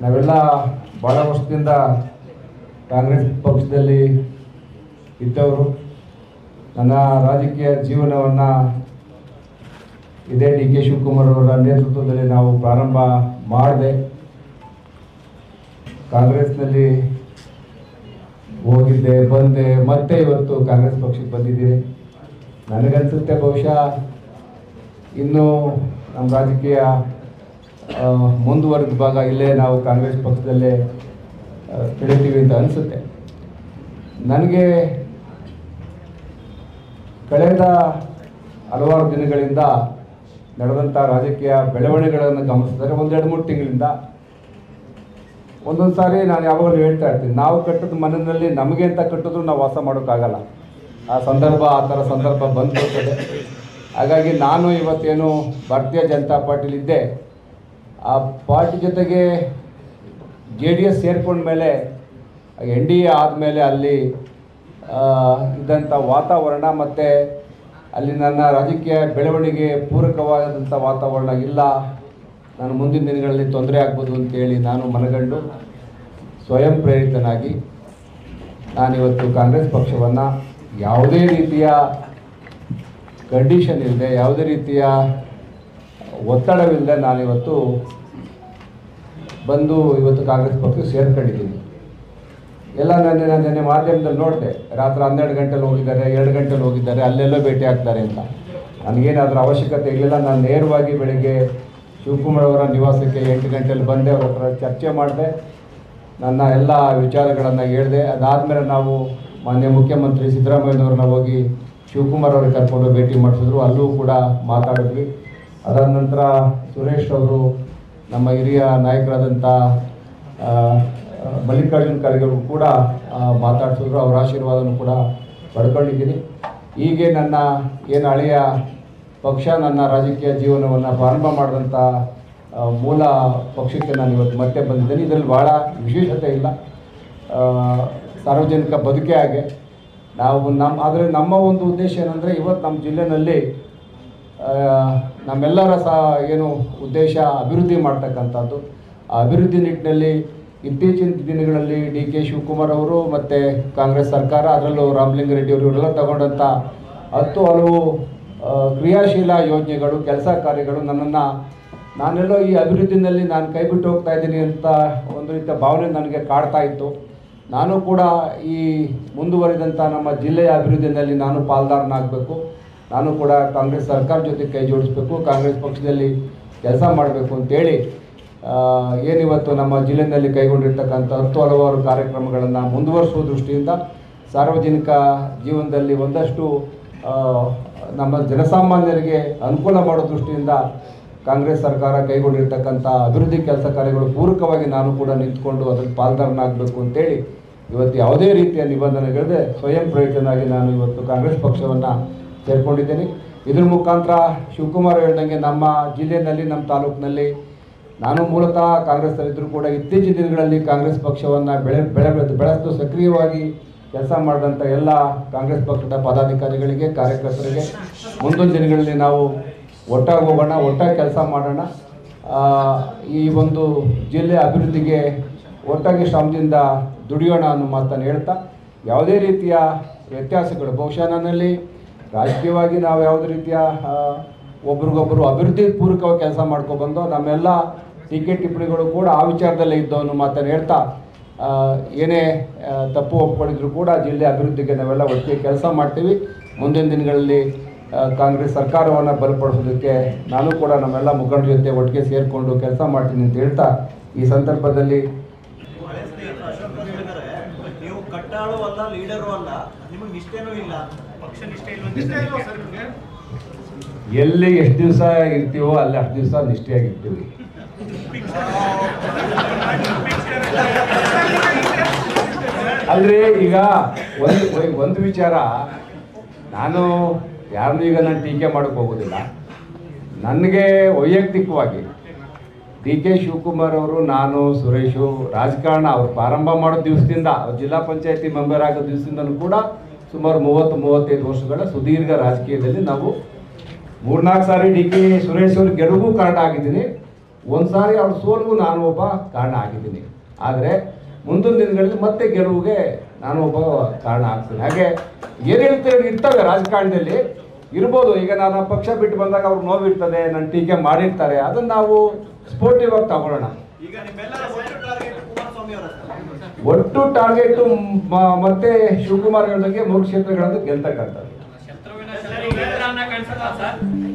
ನಾವೆಲ್ಲ ಭಾಳ ವರ್ಷದಿಂದ ಕಾಂಗ್ರೆಸ್ ಪಕ್ಷದಲ್ಲಿ ಇದ್ದವರು ನನ್ನ ರಾಜಕೀಯ ಜೀವನವನ್ನು ಇದೇ ಡಿ ಕೆ ಶಿವಕುಮಾರ್ ಅವರ ನೇತೃತ್ವದಲ್ಲಿ ನಾವು ಪ್ರಾರಂಭ ಮಾಡಿದೆ ಕಾಂಗ್ರೆಸ್ನಲ್ಲಿ ಹೋಗಿದ್ದೆ ಬಂದೆ ಮತ್ತೆ ಇವತ್ತು ಕಾಂಗ್ರೆಸ್ ಪಕ್ಷಕ್ಕೆ ಬಂದಿದ್ದೀನಿ ನನಗನ್ಸುತ್ತೆ ಬಹುಶಃ ಇನ್ನೂ ನಮ್ಮ ರಾಜಕೀಯ ಆ, ಮುಂದುವರೆದ ಭಾಗ ಇಲ್ಲೇ ನಾವು ಕಾಂಗ್ರೆಸ್ ಪಕ್ಷದಲ್ಲೇ ಆ, ಬೆಳಿತೀವಿ ಅಂತ ಅನಿಸುತ್ತೆ ನನಗೆ ಕಳೆದ ಹಲವಾರು ದಿನಗಳಿಂದ ನಡೆದಂಥ ರಾಜಕೀಯ ಬೆಳವಣಿಗೆಗಳನ್ನು ಗಮನಿಸಿದರೆ ಒಂದೆರಡು ಮೂರು ತಿಂಗಳಿಂದ ಒಂದೊಂದು ಸಾರಿ ನಾನು ಯಾವಾಗಲೂ ಹೇಳ್ತಾ ಇರ್ತೀನಿ ನಾವು ಕಟ್ಟಿದ ಮನೆಯಲ್ಲಿ ನಮಗೆ ಅಂತ ಕಟ್ಟಿದ್ರು ನಾವು ವಾಸ ಮಾಡೋಕ್ಕಾಗಲ್ಲ ಆ ಸಂದರ್ಭ ಆ ಥರ ಸಂದರ್ಭ ಬಂದು ಬರ್ತದೆ ಹಾಗಾಗಿ ನಾನು ಇವತ್ತೇನು ಭಾರತೀಯ ಜನತಾ ಪಾರ್ಟಿಲಿದ್ದೆ ಆ ಪಾರ್ಟಿ ಜೊತೆಗೆ ಜೆ ಡಿ ಎಸ್ ಸೇರ್ಕೊಂಡ ಮೇಲೆ ಎನ್ ಡಿ ಎ ಆದಮೇಲೆ ಅಲ್ಲಿ ಆ, ಇದ್ದಂಥ ವಾತಾವರಣ ಮತ್ತು ಅಲ್ಲಿ ನನ್ನ ರಾಜಕೀಯ ಬೆಳವಣಿಗೆ ಪೂರಕವಾದಂಥ ವಾತಾವರಣ ಇಲ್ಲ ನಾನು ಮುಂದಿನ ದಿನಗಳಲ್ಲಿ ತೊಂದರೆ ಆಗ್ಬೋದು ಅಂತೇಳಿ ನಾನು ಮನಗಂಡು ಸ್ವಯಂ ಪ್ರೇರಿತನಾಗಿ ನಾನಿವತ್ತು ಕಾಂಗ್ರೆಸ್ ಪಕ್ಷವನ್ನು ಯಾವುದೇ ರೀತಿಯ ಕಂಡೀಷನ್ ಇಲ್ಲದೆ ಯಾವುದೇ ರೀತಿಯ ಒತ್ತಡವಿಲ್ಲದೆ ನಾನಿವತ್ತು ಬಂದು ಇವತ್ತು ಕಾಂಗ್ರೆಸ್ ಪಕ್ಷಕ್ಕೆ ಸೇರ್ಕೊಂಡಿದ್ದೀನಿ ಎಲ್ಲ ನನ್ನ ನಾನು ನಿನ್ನೆ ಮಾಧ್ಯಮದಲ್ಲಿ ನೋಡಿದೆ ರಾತ್ರಿ ಹನ್ನೆರಡು ಗಂಟೆಲಿ ಹೋಗಿದ್ದಾರೆ ಎರಡು ಗಂಟೆಲಿ ಹೋಗಿದ್ದಾರೆ ಅಲ್ಲೆಲ್ಲೋ ಭೇಟಿ ಆಗ್ತಾರೆ ಅಂತ ನನಗೇನು ಅದರ ಅವಶ್ಯಕತೆ ಇರಲಿಲ್ಲ ನಾನು ನೇರವಾಗಿ ಬೆಳಿಗ್ಗೆ ಶಿವಕುಮಾರ್ ಅವರ ನಿವಾಸಕ್ಕೆ ಎಂಟು ಗಂಟೆಲಿ ಬಂದೆ ಅವ್ರ ಹತ್ರ ಚರ್ಚೆ ಮಾಡಿದೆ ನನ್ನ ಎಲ್ಲ ವಿಚಾರಗಳನ್ನು ಹೇಳಿದೆ ಅದಾದಮೇಲೆ ನಾವು ಮಾನ್ಯ ಮುಖ್ಯಮಂತ್ರಿ ಸಿದ್ದರಾಮಯ್ಯನವ್ರನ್ನ ಹೋಗಿ ಶಿವಕುಮಾರ್ ಅವ್ರಿಗೆ ಕರ್ಕೊಂಡು ಭೇಟಿ ಮಾಡಿಸಿದ್ರು ಅಲ್ಲೂ ಕೂಡ ಮಾತಾಡಿದ್ವಿ ಅದಾದ ನಂತರ ಸುರೇಶ್ ಅವರು ನಮ್ಮ ಹಿರಿಯ ನಾಯಕರಾದಂಥ ಆ, ಆ, ಮಲ್ಲಿಕಾರ್ಜುನ್ ಖರ್ಗೆ ಅವರು ಕೂಡ ಆ, ಮಾತಾಡ್ಸಿದ್ರು ಅವರ ಆಶೀರ್ವಾದನೂ ಕೂಡ ಪಡ್ಕೊಂಡಿದ್ದೀನಿ ಹೀಗೆ ನನ್ನ ಏನು ಹಳೆಯ ಪಕ್ಷ ನನ್ನ ರಾಜಕೀಯ ಜೀವನವನ್ನು ಪ್ರಾರಂಭ ಮಾಡಿದಂಥ ಆ, ಮೂಲ ಪಕ್ಷಕ್ಕೆ ನಾನು ಇವತ್ತು ಮತ್ತೆ ಬಂದಿದ್ದೇನೆ ಇದರಲ್ಲಿ ಭಾಳ ವಿಶೇಷತೆ ಇಲ್ಲ ಆ, ಸಾರ್ವಜನಿಕ ಬದುಕೆ ಹಾಗೆ ನಾವು ನಮ್ಮ ಆದರೆ ನಮ್ಮ ಒಂದು ಉದ್ದೇಶ ಏನಂದರೆ ಇವತ್ತು ನಮ್ಮ ಜಿಲ್ಲೆನಲ್ಲಿ ಆ, ನಮ್ಮೆಲ್ಲರ ಸಹ ಏನು ಉದ್ದೇಶ ಅಭಿವೃದ್ಧಿ ಮಾಡ್ತಕ್ಕಂಥದ್ದು ಆ ಅಭಿವೃದ್ಧಿ ನಿಟ್ಟಿನಲ್ಲಿ ಇತ್ತೀಚಿನ ದಿನಗಳಲ್ಲಿ ಡಿ ಕೆ ಶಿವಕುಮಾರ್ ಅವರು ಮತ್ತು ಕಾಂಗ್ರೆಸ್ ಸರ್ಕಾರ ಅದರಲ್ಲೂ ರಾಮಲಿಂಗಾರೆಡ್ಡಿ ಅವರು ಇವರೆಲ್ಲ ತಗೊಂಡಂಥ ಹತ್ತು ಹಲವು ಆ, ಕ್ರಿಯಾಶೀಲ ಯೋಜನೆಗಳು ಕೆಲಸ ಕಾರ್ಯಗಳು ನನ್ನನ್ನು ನಾನೆಲ್ಲೋ ಈ ಅಭಿವೃದ್ಧಿನಲ್ಲಿ ನಾನು ಕೈ ಬಿಟ್ಟು ಹೋಗ್ತಾ ಇದ್ದೀನಿ ಅಂತ ಒಂದು ರೀತಿಯ ಭಾವನೆ ನನಗೆ ಕಾಡ್ತಾ ಇತ್ತು ನಾನು ಕೂಡ ಈ ಮುಂದುವರಿದಂಥ ನಮ್ಮ ಜಿಲ್ಲೆಯ ಅಭಿವೃದ್ಧಿಯಲ್ಲಿ ನಾನು ಪಾಲ್ದಾರನಾಗಬೇಕು ನಾನು ಕೂಡ ಕಾಂಗ್ರೆಸ್ ಸರ್ಕಾರ ಜೊತೆ ಕೈ ಜೋಡಿಸ್ಬೇಕು ಕಾಂಗ್ರೆಸ್ ಪಕ್ಷದಲ್ಲಿ ಕೆಲಸ ಮಾಡಬೇಕು ಅಂತೇಳಿ ಆ, ಏನಿವತ್ತು ನಮ್ಮ ಜಿಲ್ಲೆಯಲ್ಲಿ ಕೈಗೊಂಡಿರ್ತಕ್ಕಂಥ ಹತ್ತು ಹಲವಾರು ಕಾರ್ಯಕ್ರಮಗಳನ್ನು ಮುಂದುವರಿಸುವ ದೃಷ್ಟಿಯಿಂದ ಸಾರ್ವಜನಿಕ ಜೀವನದಲ್ಲಿ ಒಂದಷ್ಟು ಆ, ನಮ್ಮ ಜನಸಾಮಾನ್ಯರಿಗೆ ಅನುಕೂಲ ಮಾಡೋ ದೃಷ್ಟಿಯಿಂದ ಕಾಂಗ್ರೆಸ್ ಸರ್ಕಾರ ಕೈಗೊಂಡಿರ್ತಕ್ಕಂಥ ಅಭಿವೃದ್ಧಿ ಕೆಲಸ ಕಾರ್ಯಗಳು ಪೂರಕವಾಗಿ ನಾನು ಕೂಡ ನಿಂತ್ಕೊಂಡು ಅದರಲ್ಲಿ ಪಾಲ್ದಾರನಾಗಬೇಕು ಅಂತೇಳಿ ಇವತ್ತು ಯಾವುದೇ ರೀತಿಯ ನಿಬಂಧನೆಗಳಿದೆ ಸ್ವಯಂ ಪ್ರೇರಿತನಾಗಿ ನಾನು ಇವತ್ತು ಕಾಂಗ್ರೆಸ್ ಪಕ್ಷವನ್ನು ಸೇರ್ಕೊಂಡಿದ್ದೇನೆ ಇದ್ರ ಮುಖಾಂತರ ಶಿವಕುಮಾರ್ ಹೇಳ್ದಂಗೆ ನಮ್ಮ ಜಿಲ್ಲೆಯಲ್ಲಿ ನಮ್ಮ ತಾಲೂಕಿನಲ್ಲಿ ನಾನು ಮೂಲತಃ ಕಾಂಗ್ರೆಸ್ನಲ್ಲಿದ್ದರೂ ಕೂಡ ಇತ್ತೀಚಿನ ದಿನಗಳಲ್ಲಿ ಕಾಂಗ್ರೆಸ್ ಪಕ್ಷವನ್ನು ಬೆಳೆ ಬೆಳೆ ಬೆಳೆಸಲು ಸಕ್ರಿಯವಾಗಿ ಕೆಲಸ ಮಾಡಿದಂಥ ಎಲ್ಲ ಕಾಂಗ್ರೆಸ್ ಪಕ್ಷದ ಪದಾಧಿಕಾರಿಗಳಿಗೆ ಕಾರ್ಯಕರ್ತರಿಗೆ ಮುಂದಿನ ದಿನಗಳಲ್ಲಿ ನಾವು ಒಟ್ಟಾಗಿ ಹೋಗೋಣ ಒಟ್ಟಾಗಿ ಕೆಲಸ ಮಾಡೋಣ ಆ, ಈ ಒಂದು ಜಿಲ್ಲೆ ಅಭಿವೃದ್ಧಿಗೆ ಒಟ್ಟಾಗಿ ಶ್ರಮದಿಂದ ದುಡಿಯೋಣ ಅನ್ನೋ ಮಾತನ್ನು ಹೇಳ್ತಾ ಯಾವುದೇ ರೀತಿಯ ವ್ಯತ್ಯಾಸಗಳು ಬಹುಶಃ ನನ್ನಲ್ಲಿ ರಾಜಕೀಯವಾಗಿ ನಾವು ಯಾವುದೇ ರೀತಿಯ ಆ, ಒಬ್ರಿಗೊಬ್ಬರು ಅಭಿವೃದ್ಧಿ ಪೂರಕವಾಗಿ ಕೆಲಸ ಮಾಡ್ಕೊಬಂದು ನಮ್ಮೆಲ್ಲ ಟೀಕೆ ಟಿಪ್ಪಣಿಗಳು ಕೂಡ ಆ ವಿಚಾರದಲ್ಲೇ ಇದ್ದವು ಅನ್ನೋ ಮಾತನ್ನು ಹೇಳ್ತಾ ಆ, ಏನೇ ಆ, ತಪ್ಪು ಒಪ್ಕೊಂಡಿದ್ರು ಕೂಡ ಜಿಲ್ಲೆ ಅಭಿವೃದ್ಧಿಗೆ ನಾವೆಲ್ಲ ಒಟ್ಟಿಗೆ ಕೆಲಸ ಮಾಡ್ತೀವಿ ಮುಂದಿನ ದಿನಗಳಲ್ಲಿ ಆ, ಕಾಂಗ್ರೆಸ್ ಸರ್ಕಾರವನ್ನು ಬಲಪಡಿಸೋದಕ್ಕೆ ನಾನು ಕೂಡ ನಮ್ಮೆಲ್ಲ ಮುಖಂಡರ ಜೊತೆ ಒಟ್ಟಿಗೆ ಸೇರಿಕೊಂಡು ಕೆಲಸ ಮಾಡ್ತೀನಿ ಅಂತ ಹೇಳ್ತಾ ಈ ಸಂದರ್ಭದಲ್ಲಿ ನೀವು ಹಳೆ ಸ್ನೇಹಿತರು ಅಶೋಕ್ ಅವರು ಹೇಳಿದ್ದಾರೆ ನೀವು ಕಟ್ಟಾಳು ಅಲ್ಲ ಲೀಡರು ಅಲ್ಲ ನಿಮಗೆ ನಿಷ್ಠೆನೂ ಇಲ್ಲ ಪಕ್ಷ ನಿಷ್ಠೆ ಇಲ್ವಾ ಸರ್ ನಿಮಗೆ ಎಲ್ಲಿ ಎಷ್ಟು ದಿವಸ ಇರ್ತೀವೋ ಅಲ್ಲಿ ಅಷ್ಟು ದಿವಸ ನಿಷ್ಠೆಯಾಗಿರ್ತೀವಿ ಅಲ್ರಿ ಈಗ ಒಂದು ಒಂದು ವಿಚಾರ ನಾನು ಯಾರನ್ನೂ ಈಗ ನಾನು ಟೀಕೆ ಮಾಡೋಕ್ಕೆ ಹೋಗೋದಿಲ್ಲ ನನಗೆ ವೈಯಕ್ತಿಕವಾಗಿ ಡಿ ಕೆ ಶಿವಕುಮಾರ್ ಅವರು ನಾನು ಸುರೇಶು ರಾಜಕಾರಣ ಅವ್ರು ಪ್ರಾರಂಭ ಮಾಡೋ ದಿವಸದಿಂದ ಅವ್ರು ಜಿಲ್ಲಾ ಪಂಚಾಯತಿ ಮೆಂಬರ್ ಆಗೋ ದಿವಸದಿಂದಲೂ ಕೂಡ ಸುಮಾರು ಮೂವತ್ತು ಮೂವತ್ತೈದು ವರ್ಷಗಳ ಸುದೀರ್ಘ ರಾಜಕೀಯದಲ್ಲಿ ನಾವು ಮೂರ್ನಾಲ್ಕು ಸಾರಿ ಡಿ ಕೆ ಸುರೇಶ್ ಅವ್ರ ಗೆಲುವು ಕಾರಣ ಆಗಿದ್ದೀನಿ ಒಂದ್ಸಾರಿ ಅವ್ರ ಸೋಲ್ಗೂ ನಾನು ಒಬ್ಬ ಕಾರಣ ಆಗಿದ್ದೀನಿ ಆದರೆ ಮುಂದಿನ ದಿನಗಳಲ್ಲಿ ಮತ್ತೆ ಗೆಲುವಿಗೆ ನಾನು ಒಬ್ಬ ಕಾರಣ ಆಗ್ತೀನಿ ಹಾಗೆ ಏನು ಹೇಳ್ತೇವೆ ಇರ್ತವೆ ರಾಜಕಾರಣದಲ್ಲಿ ಇರ್ಬೋದು ಈಗ ನಾನು ಆ ಪಕ್ಷ ಬಿಟ್ಟು ಬಂದಾಗ ಅವ್ರಿಗೆ ನೋವಿರ್ತದೆ ನನ್ನ ಟೀಕೆ ಮಾಡಿರ್ತಾರೆ ಅದನ್ನು ನಾವು ಸ್ಪೋರ್ಟಿವ್ ಆಗಿ ತಗೊಳ್ಳೋಣ ಈಗ ನಿಮ್ಮೆಲ್ಲರ ಒಟ್ಟು ಟಾರ್ಗೆಟ್ ಕುಮಾರಸ್ವಾಮಿ ಅವರ ಒಟ್ಟು ಟಾರ್ಗೆಟ್ ಮತ್ತೆ ಶಿವಕುಮಾರ್ ಹೇಳ್ದಂಗೆ ಮೂರು ಕ್ಷೇತ್ರಗಳನ್ನು ಗೆಲ್ತಕ್ಕಂಥದ್ದು ಶತ್ರುವಿನ ಶತ್ರು ಮಿತ್ರನ್ನ ಕಾಣಿಸಲ್ಲ ಸರ್